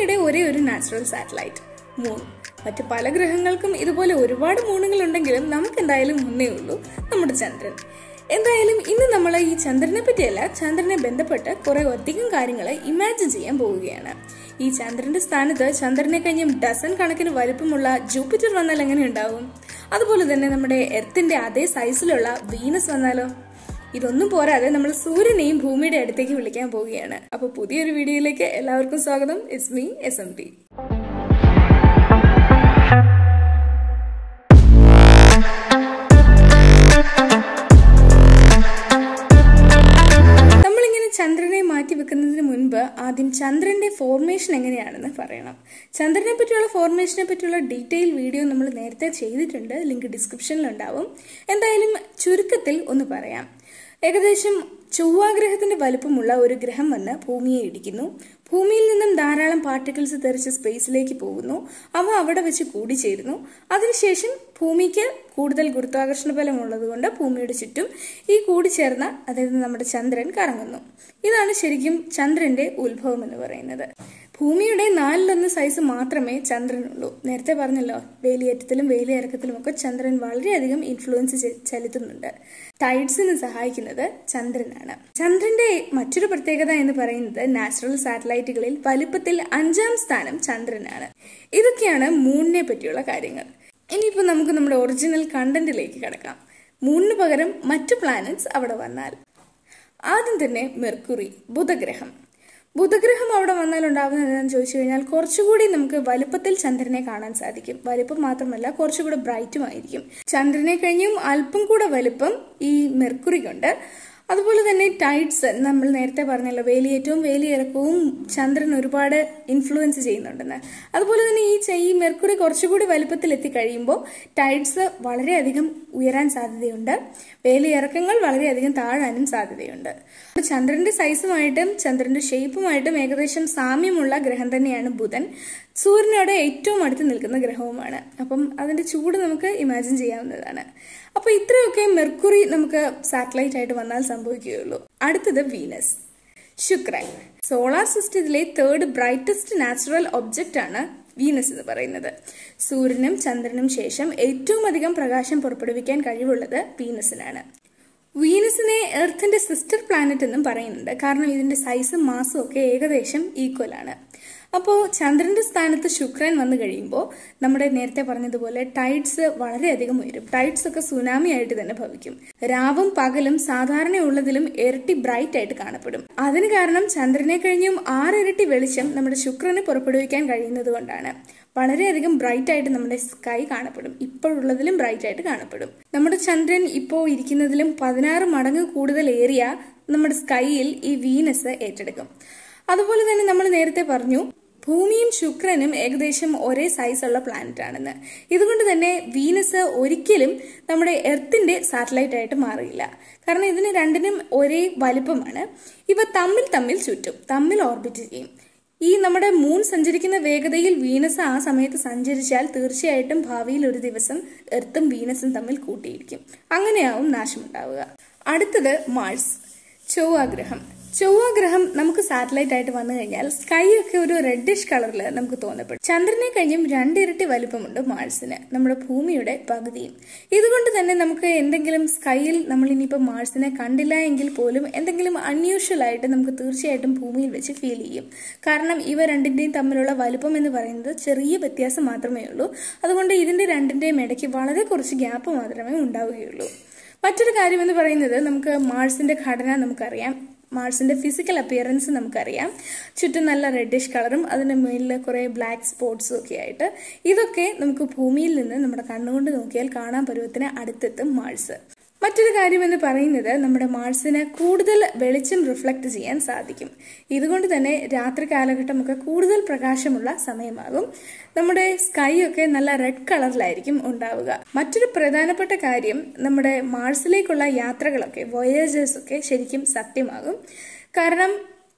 ഭൂമിയുടെ ഒരേ ഒരു നാച്ചുറൽ സാറ്റലൈറ്റ് മൂൺ മറ്റ് പല ഗ്രഹങ്ങൾക്കും ഇതുപോലെ ഒരുപാട് മൂണുകൾ ഉണ്ടെങ്കിലും നമുക്ക് എന്തായാലും ഒന്നേ ഉള്ളൂ നമ്മുടെ ചന്ദ്രൻ എന്തായാലും ഇന്ന് നമ്മൾ ഈ ചന്ദ്രനെ പറ്റിയല്ല ചന്ദ്രനെ ബന്ധപ്പെട്ട് കുറെ അധികം കാര്യങ്ങൾ ഇമാജിൻ ചെയ്യാൻ പോവുകയാണ് ഈ ചന്ദ്രന്റെ സ്ഥാനത്ത് ചന്ദ്രനെ കഴിഞ്ഞും ഡസൻ കണക്കിന് വലുപ്പമുള്ള ജൂപ്പിറ്റർ വന്നാൽ എങ്ങനെ ഉണ്ടാവും അതുപോലെ തന്നെ നമ്മുടെ എർത്തിന്റെ അതേ സൈസിലുള്ള വീനസ് വന്നാലോ ഇതൊന്നും പോരാതെ നമ്മൾ സൂര്യനെയും ഭൂമിയുടെ അടുത്തേക്ക് വിളിക്കാൻ പോവുകയാണ് അപ്പൊ പുതിയൊരു വീഡിയോയിലേക്ക് എല്ലാവർക്കും സ്വാഗതം it's me S M T നമ്മളിങ്ങനെ ചന്ദ്രനെ മാറ്റി വെക്കുന്നതിന് മുൻപ് ആദ്യം ചന്ദ്രന്റെ ഫോർമേഷൻ എങ്ങനെയാണെന്ന് പറയണം ചന്ദ്രനെ പറ്റിയുള്ള ഫോർമേഷനെ പറ്റിയുള്ള ഡീറ്റെയിൽ വീഡിയോ നമ്മൾ നേരത്തെ ചെയ്തിട്ടുണ്ട് ലിങ്ക് ഡിസ്ക്രിപ്ഷനിൽ ഉണ്ടാവും എന്തായാലും ചുരുക്കത്തിൽ ഒന്ന് പറയാം ഏകദേശം ചൊവ്വാഗ്രഹത്തിന്റെ വലുപ്പമുള്ള ഒരു ഗ്രഹം വന്ന് ഭൂമിയെ ഇടിക്കുന്നു ഭൂമിയിൽ നിന്നും ധാരാളം പാർട്ടിക്കിൾസ് തെറിച്ച് സ്പേസിലേക്ക് പോകുന്നു അവ അവിടെ വെച്ച് കൂടിച്ചേരുന്നു അതിനുശേഷം ഭൂമിക്ക് കൂടുതൽ ഗുരുത്വാകർഷണ ബലം ഉള്ളതുകൊണ്ട് ഭൂമിയുടെ ചുറ്റും ഈ കൂടിച്ചേർന്ന അതായത് നമ്മുടെ ചന്ദ്രൻ കറങ്ങുന്നു ഇതാണ് ശരിക്കും ചന്ദ്രന്റെ ഉത്ഭവം എന്ന് പറയുന്നത് ഭൂമിയുടെ നാലിലൊന്ന് സൈസ് മാത്രമേ ചന്ദ്രനുള്ളൂ നേരത്തെ പറഞ്ഞല്ലോ വേലിയേറ്റത്തിലും വേലിയിറക്കത്തിലും ഒക്കെ ചന്ദ്രൻ വളരെയധികം ഇൻഫ്ലുവൻസ് ചെലുത്തുന്നുണ്ട് ടൈഡ്സിന് സഹായിക്കുന്നത് ചന്ദ്രനാണ് ചന്ദ്രന്റെ മറ്റൊരു പ്രത്യേകത എന്ന് പറയുന്നത് നാച്ചുറൽ സാറ്റലൈറ്റുകളിൽ വലുപ്പത്തിൽ അഞ്ചാം സ്ഥാനം ചന്ദ്രനാണ് ഇതൊക്കെയാണ് മൂണിനെ പറ്റിയുള്ള കാര്യങ്ങൾ ഇനിയിപ്പോൾ നമുക്ക് നമ്മുടെ ഒറിജിനൽ കണ്ടന്റിലേക്ക് കിടക്കാം മൂണിന് പകരം മറ്റു പ്ലാനറ്റ്സ് അവിടെ വന്നാൽ ആദ്യം തന്നെ മെർക്കുറി ബുധഗ്രഹം ബുധഗ്രഹം അവിടെ വന്നാൽ ഉണ്ടാകുന്നത് എന്താണെന്ന് ചോദിച്ചു കഴിഞ്ഞാൽ കുറച്ചുകൂടി നമുക്ക് വലുപ്പത്തിൽ ചന്ദ്രനെ കാണാൻ സാധിക്കും വലുപ്പം മാത്രമല്ല കുറച്ചുകൂടി ബ്രൈറ്റും ആയിരിക്കും ചന്ദ്രനെ കഴിഞ്ഞും അല്പം കൂടെ വലുപ്പം ഈ മെർക്കുറിക്കുണ്ട് അതുപോലെ തന്നെ ടൈഡ്സ് നമ്മൾ നേരത്തെ പറഞ്ഞല്ലോ വേലിയേറ്റവും വേലിയിറക്കവും ചന്ദ്രൻ ഒരുപാട് ഇൻഫ്ലുവൻസ് ചെയ്യുന്നുണ്ടെന്ന് അതുപോലെ തന്നെ ഈ ഈ മെർക്കുറി കുറച്ചുകൂടി വലുപ്പത്തിൽ എത്തിക്കഴിയുമ്പോൾ ടൈഡ്സ് വളരെയധികം ഉയരാൻ സാധ്യതയുണ്ട് വേലിയിറക്കങ്ങൾ വളരെയധികം താഴാനും സാധ്യതയുണ്ട് ചന്ദ്രന്റെ സൈസുമായിട്ടും ചന്ദ്രന്റെ ഷേപ്പുമായിട്ടും ഏകദേശം സാമ്യമുള്ള ഗ്രഹം തന്നെയാണ് ബുധൻ സൂര്യനോട് ഏറ്റവും അടുത്ത് നിൽക്കുന്ന ഗ്രഹവുമാണ് അപ്പം അതിന്റെ ചൂട് നമുക്ക് ഇമാജിൻ ചെയ്യാവുന്നതാണ് അപ്പൊ ഇത്രയൊക്കെ മെർക്കുറി നമുക്ക് സാറ്റലൈറ്റ് ആയിട്ട് വന്നാൽ സംഭവിക്കുകയുള്ളൂ അടുത്തത് വീനസ് ശുക്രൻ സോളാർ സിസ്റ്റത്തിലെ തേർഡ് ബ്രൈറ്റസ്റ്റ് നാച്ചുറൽ ഒബ്ജക്റ്റ് ആണ് വീനസ് എന്ന് പറയുന്നത് സൂര്യനും ചന്ദ്രനും ശേഷം ഏറ്റവും അധികം പ്രകാശം പുറപ്പെടുവിക്കാൻ കഴിവുള്ളത് വീനസിനാണ് വീനസിനെ എർത്തിന്റെ സിസ്റ്റർ പ്ലാനറ്റ് എന്നും പറയുന്നുണ്ട് കാരണം ഇതിന്റെ സൈസും മാസും ഒക്കെ ഏകദേശം ഈക്വൽ ആണ് അപ്പോൾ ചന്ദ്രന്റെ സ്ഥാനത്ത് ശുക്രൻ വന്നു കഴിയുമ്പോൾ നമ്മുടെ നേരത്തെ പറഞ്ഞതുപോലെ ടൈഡ്സ് വളരെയധികം ഉയരും ടൈഡ്സ് ഒക്കെ സുനാമി ആയിട്ട് തന്നെ ഭവിക്കും രാവും പകലും സാധാരണയുള്ളതിലും ഇരട്ടി ബ്രൈറ്റ് ആയിട്ട് കാണപ്പെടും അതിന് കാരണം ചന്ദ്രനെ കഴിഞ്ഞും ആറിരട്ടി വെളിച്ചം നമ്മുടെ ശുക്രന് പുറപ്പെടുവിക്കാൻ കഴിയുന്നത് കൊണ്ടാണ് വളരെയധികം ബ്രൈറ്റ് ആയിട്ട് നമ്മുടെ സ്കൈ കാണപ്പെടും ഇപ്പോഴുള്ളതിലും ബ്രൈറ്റ് ആയിട്ട് കാണപ്പെടും നമ്മുടെ ചന്ദ്രൻ ഇപ്പോൾ ഇരിക്കുന്നതിലും പതിനാറ് മടങ്ങ് കൂടുതൽ ഏരിയ നമ്മുടെ സ്കൈയിൽ ഈ വീനസ് ഏറ്റെടുക്കും അതുപോലെ തന്നെ നമ്മൾ നേരത്തെ പറഞ്ഞു ഭൂമിയും ശുക്രനും ഏകദേശം ഒരേ സൈസുള്ള പ്ലാനറ്റ് ആണെന്ന് ഇതുകൊണ്ട് തന്നെ വീനസ് ഒരിക്കലും നമ്മുടെ എർത്തിന്റെ സാറ്റലൈറ്റ് ആയിട്ട് മാറിയില്ല കാരണം ഇതിന് രണ്ടിനും ഒരേ വലിപ്പമാണ് ഇവ തമ്മിൽ തമ്മിൽ ചുറ്റും തമ്മിൽ ഓർബിറ്റ് ചെയ്യും ഈ നമ്മുടെ മൂൺ സഞ്ചരിക്കുന്ന വേഗതയിൽ വീനസ് ആ സമയത്ത് സഞ്ചരിച്ചാൽ തീർച്ചയായിട്ടും ഭാവിയിൽ ഒരു ദിവസം എർത്തും വീനസും തമ്മിൽ കൂട്ടിയിരിക്കും അങ്ങനെയാവും നാശമുണ്ടാവുക അടുത്തത് മാഴ്സ് ചൊവ്വാഗ്രഹം ചൊവ്വാഗ്രഹം നമുക്ക് സാറ്റലൈറ്റ് ആയിട്ട് വന്നു കഴിഞ്ഞാൽ സ്കൈ ഒക്കെ ഒരു റെഡിഷ് കളറിൽ നമുക്ക് തോന്നപ്പെടും ചന്ദ്രനെ കഴിഞ്ഞും രണ്ടിരട്ടി വലിപ്പമുണ്ട് മാഴ്സിന് നമ്മുടെ ഭൂമിയുടെ പകുതിയും ഇതുകൊണ്ട് തന്നെ നമുക്ക് എന്തെങ്കിലും സ്കൈയിൽ നമ്മൾ ഇനിയിപ്പോൾ മാഴ്സിനെ കണ്ടില്ല എങ്കിൽ പോലും എന്തെങ്കിലും അൺയൂഷ്വൽ ആയിട്ട് നമുക്ക് തീർച്ചയായിട്ടും ഭൂമിയിൽ വെച്ച് ഫീൽ ചെയ്യും കാരണം ഇവ രണ്ടിന്റെയും തമ്മിലുള്ള വലിപ്പം എന്ന് പറയുന്നത് ചെറിയ വ്യത്യാസം മാത്രമേ ഉള്ളൂ അതുകൊണ്ട് ഇതിന്റെ രണ്ടിന്റെയും ഇടയ്ക്ക് വളരെ കുറച്ച് ഗ്യാപ്പ് മാത്രമേ ഉണ്ടാവുകയുള്ളൂ മറ്റൊരു കാര്യം എന്ന് പറയുന്നത് നമുക്ക് മാഴ്സിന്റെ ഘടന നമുക്കറിയാം മാർസിന്റെ ഫിസിക്കൽ അപ്പിയറൻസ് നമുക്കറിയാം ചുറ്റും നല്ല റെഡിഷ് കളറും അതിന്റെ മുകളിൽ കുറെ ബ്ലാക്ക് സ്പോട്ട്സും ഒക്കെ ആയിട്ട് ഇതൊക്കെ നമുക്ക് ഭൂമിയിൽ നിന്ന് നമ്മുടെ കണ്ണുകൊണ്ട് നോക്കിയാൽ കാണാൻ പരുവത്തിന് അടുത്തെത്തും മാഴ്സ് മറ്റൊരു കാര്യം എന്ന് പറയുന്നത് നമ്മുടെ മാർസിന് കൂടുതൽ വെളിച്ചം റിഫ്ലക്ട് ചെയ്യാൻ സാധിക്കും ഇതുകൊണ്ട് തന്നെ രാത്രി കാലഘട്ടമൊക്കെ കൂടുതൽ പ്രകാശമുള്ള സമയമാകും നമ്മുടെ സ്കൈ ഒക്കെ നല്ല റെഡ് കളറിലായിരിക്കും ഉണ്ടാവുക മറ്റൊരു പ്രധാനപ്പെട്ട കാര്യം നമ്മുടെ മാർസിലേക്കുള്ള യാത്രകളൊക്കെ വോയേജേഴ്സ് ഒക്കെ ശരിക്കും സത്യമാകും കാരണം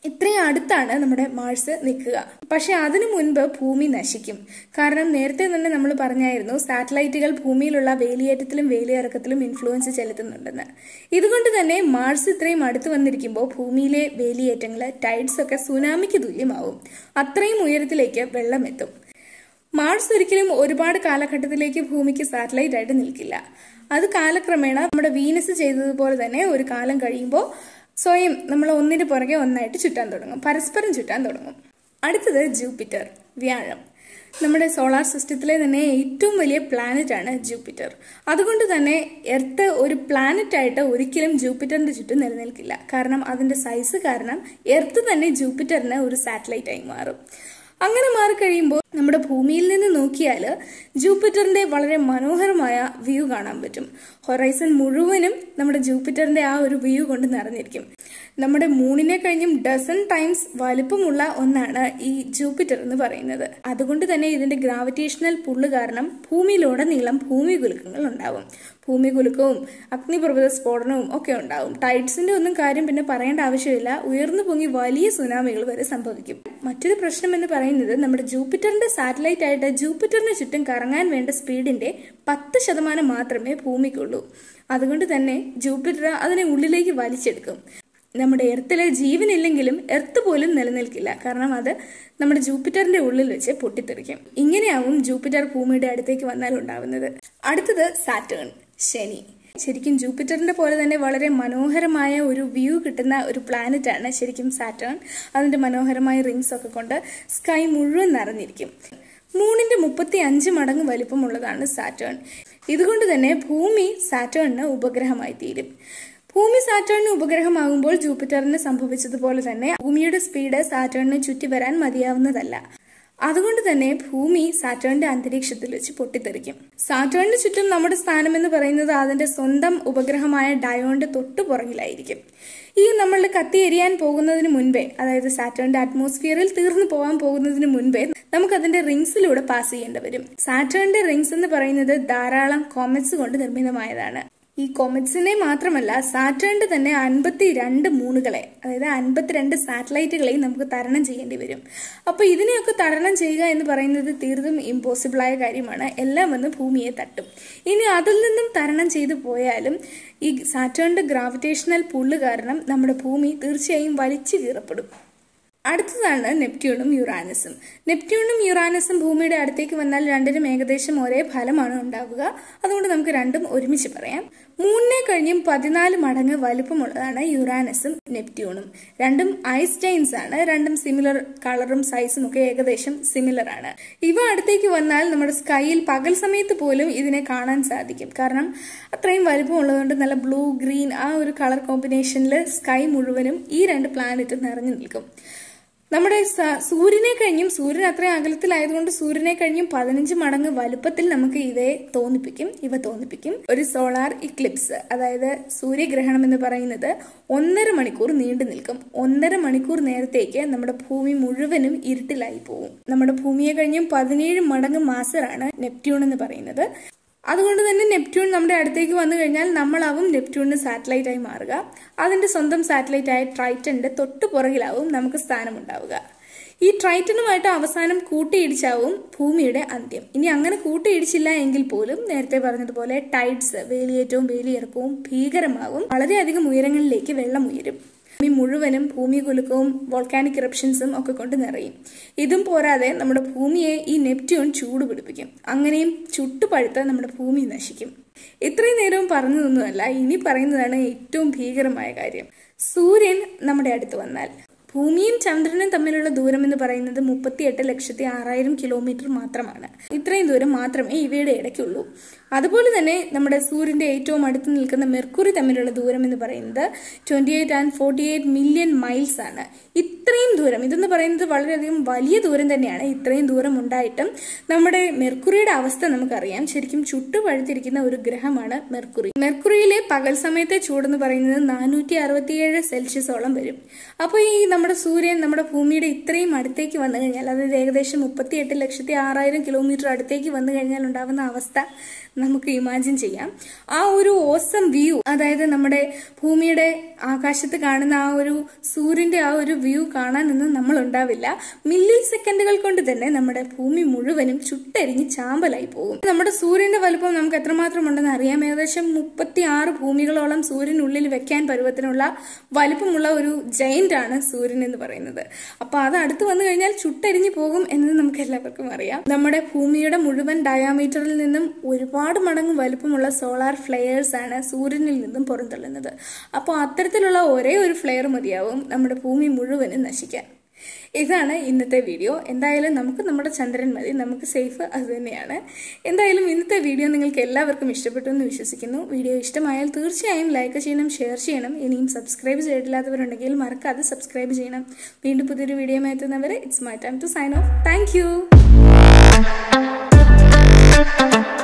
ഇത്രയും അടുത്താണ് നമ്മുടെ മാഴ്സ് നിൽക്കുക പക്ഷെ അതിനു മുൻപ് ഭൂമി നശിക്കും കാരണം നേരത്തെ തന്നെ നമ്മൾ പറഞ്ഞായിരുന്നു സാറ്റലൈറ്റുകൾ ഭൂമിയിലുള്ള വേലിയേറ്റത്തിലും വേലിയിറക്കത്തിലും ഇൻഫ്ലുവൻസ് ചെലുത്തുന്നുണ്ടെന്ന് ഇതുകൊണ്ട് തന്നെ മാർസ് ഇത്രയും അടുത്ത് വന്നിരിക്കുമ്പോൾ ഭൂമിയിലെ വേലിയേറ്റങ്ങൾ ടൈഡ്സ് ഒക്കെ സുനാമിക്ക് തുല്യമാവും അത്രയും ഉയരത്തിലേക്ക് വെള്ളം എത്തും മാർസ് ഒരിക്കലും ഒരുപാട് കാലഘട്ടത്തിലേക്ക് ഭൂമിക്ക് സാറ്റലൈറ്റ് ആയിട്ട് നിൽക്കില്ല അത് കാലക്രമേണ നമ്മുടെ വീനസ് ചെയ്തതുപോലെ തന്നെ ഒരു കാലം കഴിയുമ്പോൾ സ്വയം നമ്മൾ ഒന്നിന് പുറകെ ഒന്നായിട്ട് ചുറ്റാൻ തുടങ്ങും പരസ്പരം ചുറ്റാൻ തുടങ്ങും അടുത്തത് ജൂപ്പിറ്റർ വ്യാഴം നമ്മുടെ സോളാർ സിസ്റ്റത്തിലെ തന്നെ ഏറ്റവും വലിയ പ്ലാനറ്റ് ആണ് ജൂപ്പിറ്റർ അതുകൊണ്ട് തന്നെ എർത്ത് ഒരു പ്ലാനറ്റ് ആയിട്ട് ഒരിക്കലും ജൂപ്പിറ്ററിന്റെ ചുറ്റും നിലനിൽക്കില്ല കാരണം അതിന്റെ സൈസ് കാരണം എർത്ത് തന്നെ ജൂപ്പിറ്ററിന് ഒരു സാറ്റലൈറ്റ് ആയി മാറും അങ്ങനെ മാറിക്കഴിയുമ്പോൾ നമ്മുടെ ഭൂമിയിൽ നിന്ന് നോക്കിയാൽ ജൂപ്പിറ്ററിന്റെ വളരെ മനോഹരമായ വ്യൂ കാണാൻ പറ്റും ഹൊറൈസൺ മുഴുവനും നമ്മുടെ ജൂപ്പിറ്ററിന്റെ ആ ഒരു വ്യൂ കൊണ്ട് നിറഞ്ഞിരിക്കും നമ്മുടെ മൂണിനെ കഴിഞ്ഞും ഡസൺ ടൈംസ് വലുപ്പമുള്ള ഒന്നാണ് ഈ ജൂപ്പിറ്റർ എന്ന് പറയുന്നത് അതുകൊണ്ട് തന്നെ ഇതിന്റെ ഗ്രാവിറ്റേഷണൽ പുള്ള് കാരണം ഭൂമിയിലുടനീളം ഭൂമി കുലുക്കങ്ങൾ ഉണ്ടാവും ഭൂമി കുലുക്കവും അഗ്നിപർവ്വത സ്ഫോടനവും ഒക്കെ ഉണ്ടാവും ടൈഡ്സിന്റെ ഒന്നും കാര്യം പിന്നെ പറയേണ്ട ആവശ്യമില്ല ഉയർന്നു പൊങ്ങി വലിയ സുനാമികൾ വരെ സംഭവിക്കും മറ്റൊരു പ്രശ്നം എന്ന് പറയുന്നത് നമ്മുടെ ജൂപ്പിറ്ററിന്റെ സാറ്റലൈറ്റ് ആയിട്ട് ജൂപ്പിറ്ററിന് ചുറ്റും കറങ്ങാൻ വേണ്ട സ്പീഡിന്റെ പത്ത് ശതമാനം മാത്രമേ ഭൂമിക്കുള്ളൂ അതുകൊണ്ട് തന്നെ ജൂപ്പിറ്റർ അതിനെ ഉള്ളിലേക്ക് വലിച്ചെടുക്കും നമ്മുടെ എർത്തിലെ ജീവനില്ലെങ്കിലും എർത്ത് പോലും നിലനിൽക്കില്ല കാരണം അത് നമ്മുടെ ജൂപ്പിറ്ററിന്റെ ഉള്ളിൽ വെച്ച് പൊട്ടിത്തെറിക്കും ഇങ്ങനെയാവും ജൂപ്പിറ്റർ ഭൂമിയുടെ അടുത്തേക്ക് വന്നാൽ ഉണ്ടാവുന്നത് അടുത്തത് സാറ്റേൺ ശനി ശരിക്കും ജൂപ്പിറ്ററിന്റെ പോലെ തന്നെ വളരെ മനോഹരമായ ഒരു വ്യൂ കിട്ടുന്ന ഒരു പ്ലാനറ്റ് ആണ് ശരിക്കും സാറ്റേൺ അതിന്റെ മനോഹരമായ റിങ്സ് ഒക്കെ കൊണ്ട് സ്കൈ മുഴുവൻ നിറഞ്ഞിരിക്കും മൂണിന്റെ മുപ്പത്തി അഞ്ച് മടങ്ങ് വലിപ്പമുള്ളതാണ് സാറ്റേൺ ഇതുകൊണ്ട് തന്നെ ഭൂമി സാറ്റേണിന് ഉപഗ്രഹമായി തീരും ഭൂമി സാറ്റേണിന് ഉപഗ്രഹമാകുമ്പോൾ ജൂപ്പിറ്ററിന് സംഭവിച്ചതുപോലെ തന്നെ ഭൂമിയുടെ സ്പീഡ് സാറ്റേണിനെ ചുറ്റി വരാൻ മതിയാവുന്നതല്ല അതുകൊണ്ട് തന്നെ ഭൂമി സാറ്റേണിന്റെ അന്തരീക്ഷത്തിൽ വെച്ച് പൊട്ടിത്തെറിക്കും സാറ്റേണിന് ചുറ്റും നമ്മുടെ സ്ഥാനം എന്ന് പറയുന്നത് അതിന്റെ സ്വന്തം ഉപഗ്രഹമായ ഡയോണിന്റെ തൊട്ടു പുറകിലായിരിക്കും ഈ നമ്മൾ കത്തിയെരിയാൻ പോകുന്നതിന് മുൻപേ അതായത് സാറ്റേണിന്റെ അറ്റ്മോസ്ഫിയറിൽ തീർന്നു പോകാൻ പോകുന്നതിന് മുൻപേ നമുക്ക് അതിന്റെ റിങ്സിലൂടെ പാസ് ചെയ്യേണ്ടി വരും സാറ്റേണിന്റെ റിങ്സ് എന്ന് പറയുന്നത് ധാരാളം കോമറ്റ്സ് കൊണ്ട് നിർമ്മിതമായതാണ് ഈ കൊമറ്റ്സിനെ മാത്രമല്ല സാറ്റേണിന്റെ തന്നെ അൻപത്തി രണ്ട് മൂണുകളെ അതായത് അൻപത്തിരണ്ട് സാറ്റലൈറ്റുകളെയും നമുക്ക് തരണം ചെയ്യേണ്ടി വരും അപ്പോൾ ഇതിനെയൊക്കെ തരണം ചെയ്യുക എന്ന് പറയുന്നത് തീർത്തും ഇമ്പോസിബിളായ കാര്യമാണ് എല്ലാം വന്ന് ഭൂമിയെ തട്ടും ഇനി അതിൽ നിന്നും തരണം ചെയ്തു പോയാലും ഈ സാറ്റേണിന്റെ ഗ്രാവിറ്റേഷണൽ പുള്ള് കാരണം നമ്മുടെ ഭൂമി തീർച്ചയായും വലിച്ചു കീറപ്പെടും അടുത്തതാണ് നെപ്റ്റ്യൂണും യുറാനസും നെപ്റ്റ്യൂണും യുറാനസും ഭൂമിയുടെ അടുത്തേക്ക് വന്നാൽ രണ്ടിനും ഏകദേശം ഒരേ ഫലമാണ് ഉണ്ടാവുക അതുകൊണ്ട് നമുക്ക് രണ്ടും ഒരുമിച്ച് പറയാം മൂന്നിനെ കഴിഞ്ഞും പതിനാല് മടങ്ങ് വലുപ്പമുള്ളതാണ് യുറാനസും നെപ്റ്റ്യൂണും രണ്ടും ഐസ്റ്റൈൻസ് ആണ് രണ്ടും സിമിലർ കളറും സൈസും ഒക്കെ ഏകദേശം സിമിലർ ആണ് ഇവ അടുത്തേക്ക് വന്നാൽ നമ്മുടെ സ്കൈയിൽ പകൽ സമയത്ത് പോലും ഇതിനെ കാണാൻ സാധിക്കും കാരണം അത്രയും വലുപ്പമുള്ളതുകൊണ്ട് നല്ല ബ്ലൂ ഗ്രീൻ ആ ഒരു കളർ കോമ്പിനേഷനിൽ സ്കൈ മുഴുവനും ഈ രണ്ട് പ്ലാനറ്റ് നിറഞ്ഞു നിൽക്കും നമ്മുടെ സൂര്യനെ കഴിഞ്ഞും സൂര്യൻ അത്രയും അകലത്തിലായതുകൊണ്ട് സൂര്യനെ കഴിഞ്ഞും പതിനഞ്ച് മടങ്ങ് വലുപ്പത്തിൽ നമുക്ക് ഇവയെ തോന്നിപ്പിക്കും ഇവ തോന്നിപ്പിക്കും ഒരു സോളാർ ഇക്ലിപ്സ് അതായത് സൂര്യഗ്രഹണം എന്ന് പറയുന്നത് ഒന്നര മണിക്കൂർ നീണ്ടു നിൽക്കും ഒന്നര മണിക്കൂർ നേരത്തേക്ക് നമ്മുടെ ഭൂമി മുഴുവനും ഇരുട്ടിലായി പോകും നമ്മുടെ ഭൂമിയെ കഴിഞ്ഞും പതിനേഴ് മടങ്ങ് മാസറാണ് നെപ്റ്റ്യൂൺ എന്ന് പറയുന്നത് അതുകൊണ്ട് തന്നെ നെപ്റ്റ്യൂൺ നമ്മുടെ അടുത്തേക്ക് വന്നു കഴിഞ്ഞാൽ നമ്മളാവും നെപ്റ്റ്യൂണിന് സാറ്റലൈറ്റ് ആയി മാറുക അതിന്റെ സ്വന്തം സാറ്റലൈറ്റ് ആയ ട്രൈറ്റന്റെ തൊട്ടു പുറകിലാവും നമുക്ക് സ്ഥാനമുണ്ടാവുക ഈ ട്രൈറ്റനുമായിട്ട് അവസാനം കൂട്ടിയിടിച്ചാവും ഭൂമിയുടെ അന്ത്യം ഇനി അങ്ങനെ കൂട്ടിയിടിച്ചില്ല എങ്കിൽ പോലും നേരത്തെ പറഞ്ഞതുപോലെ ടൈഡ്സ് വേലിയേറ്റവും വേലിയിറക്കവും ഭീകരമാവും വളരെയധികം ഉയരങ്ങളിലേക്ക് വെള്ളം ഉയരും ഭൂമി മുഴുവനും ഭൂമി കുലുക്കവും വോൾക്കാനിക് ഇറപ്ഷൻസും ഒക്കെ കൊണ്ട് നിറയും ഇതും പോരാതെ നമ്മുടെ ഭൂമിയെ ഈ നെപ്റ്റ്യൂൺ ചൂട് പിടിപ്പിക്കും അങ്ങനെയും ചുട്ടുപഴുത്ത് നമ്മുടെ ഭൂമി നശിക്കും ഇത്രയും നേരവും പറഞ്ഞതൊന്നുമല്ല ഇനി പറയുന്നതാണ് ഏറ്റവും ഭീകരമായ കാര്യം സൂര്യൻ നമ്മുടെ അടുത്ത് വന്നാൽ ഭൂമിയും ചന്ദ്രനും തമ്മിലുള്ള ദൂരം എന്ന് പറയുന്നത് മുപ്പത്തിയെട്ട് ലക്ഷത്തി ആറായിരം കിലോമീറ്റർ മാത്രമാണ് ഇത്രയും ദൂരം മാത്രമേ ഇവയുടെ ഇടയ്ക്കുള്ളൂ അതുപോലെ തന്നെ നമ്മുടെ സൂര്യന്റെ ഏറ്റവും അടുത്ത് നിൽക്കുന്ന മെർക്കുറി തമ്മിലുള്ള ദൂരം എന്ന് പറയുന്നത് twenty eight and forty eight million miles ആണ് ഇത്രയും ദൂരം ഇതെന്ന് പറയുന്നത് വളരെയധികം വലിയ ദൂരം തന്നെയാണ് ഇത്രയും ദൂരം ഉണ്ടായിട്ടും നമ്മുടെ മെർക്കുറിയുടെ അവസ്ഥ നമുക്കറിയാം ശരിക്കും ചുട്ടുപഴുത്തിരിക്കുന്ന ഒരു ഗ്രഹമാണ് മെർക്കുറി മെർക്കുറിയിലെ പകൽ സമയത്തെ ചൂടെന്ന് പറയുന്നത് നാനൂറ്റി അറുപത്തിയേഴ് സെൽഷ്യസോളം വരും അപ്പോൾ ഈ നമ്മുടെ സൂര്യൻ നമ്മുടെ ഭൂമിയുടെ ഇത്രയും അടുത്തേക്ക് വന്നു കഴിഞ്ഞാൽ അതായത് ഏകദേശം മുപ്പത്തിയെട്ട് ലക്ഷത്തി ആറായിരം കിലോമീറ്റർ അടുത്തേക്ക് വന്നു കഴിഞ്ഞാൽ ഉണ്ടാവുന്ന അവസ്ഥ നമുക്ക് ഇമാജിൻ ചെയ്യാം ആ ഒരു ഓസം വ്യൂ അതായത് നമ്മുടെ ഭൂമിയുടെ ആകാശത്ത് കാണുന്ന ആ ഒരു സൂര്യന്റെ ആ ഒരു വ്യൂ കാണാനൊന്നും നമ്മൾ ഉണ്ടാവില്ല മില്ലി സെക്കൻഡുകൾ കൊണ്ട് തന്നെ നമ്മുടെ ഭൂമി മുഴുവനും ചുട്ടരിഞ്ഞ് ചാമ്പലായി പോകും നമ്മുടെ സൂര്യന്റെ വലുപ്പം നമുക്ക് എത്രമാത്രം ഉണ്ടെന്ന് അറിയാം ഏകദേശം മുപ്പത്തി ആറ് ഭൂമികളോളം സൂര്യനുള്ളിൽ വെക്കാൻ പരുവത്തിനുള്ള വലുപ്പമുള്ള ഒരു ജയിന്റ് ആണ് സൂര്യൻ എന്ന് പറയുന്നത് അപ്പൊ അത് അടുത്ത് വന്നു കഴിഞ്ഞാൽ ചുട്ടരിഞ്ഞു പോകും എന്നത് നമുക്ക് എല്ലാവർക്കും അറിയാം നമ്മുടെ ഭൂമിയുടെ മുഴുവൻ ഡയാമീറ്ററിൽ നിന്നും ഒരുപാട് മടങ്ങ് വലുപ്പമുള്ള സോളാർ ഫ്ലെയേഴ്സ് ആണ് സൂര്യനിൽ നിന്നും പുറന്തള്ളുന്നത് അപ്പോൾ അത്തരത്തിലുള്ള ഒരേ ഒരു ഫ്ലെയർ മതിയാവും നമ്മുടെ ഭൂമി മുഴുവനും നശിക്കാൻ ഇതാണ് ഇന്നത്തെ വീഡിയോ എന്തായാലും നമുക്ക് നമ്മുടെ ചന്ദ്രൻ മതി നമുക്ക് സേഫ് അത് തന്നെയാണ് എന്തായാലും ഇന്നത്തെ വീഡിയോ നിങ്ങൾക്ക് എല്ലാവർക്കും ഇഷ്ടപ്പെട്ടു എന്ന് വിശ്വസിക്കുന്നു വീഡിയോ ഇഷ്ടമായാൽ തീർച്ചയായും ലൈക്ക് ചെയ്യണം ഷെയർ ചെയ്യണം ഇനിയും സബ്സ്ക്രൈബ് ചെയ്തിട്ടില്ലാത്തവരുണ്ടെങ്കിൽ മറക്കാതെ സബ്സ്ക്രൈബ് ചെയ്യണം വീണ്ടും പുതിയൊരു വീഡിയോ എത്തുന്നവരെ it's my time to sign off thank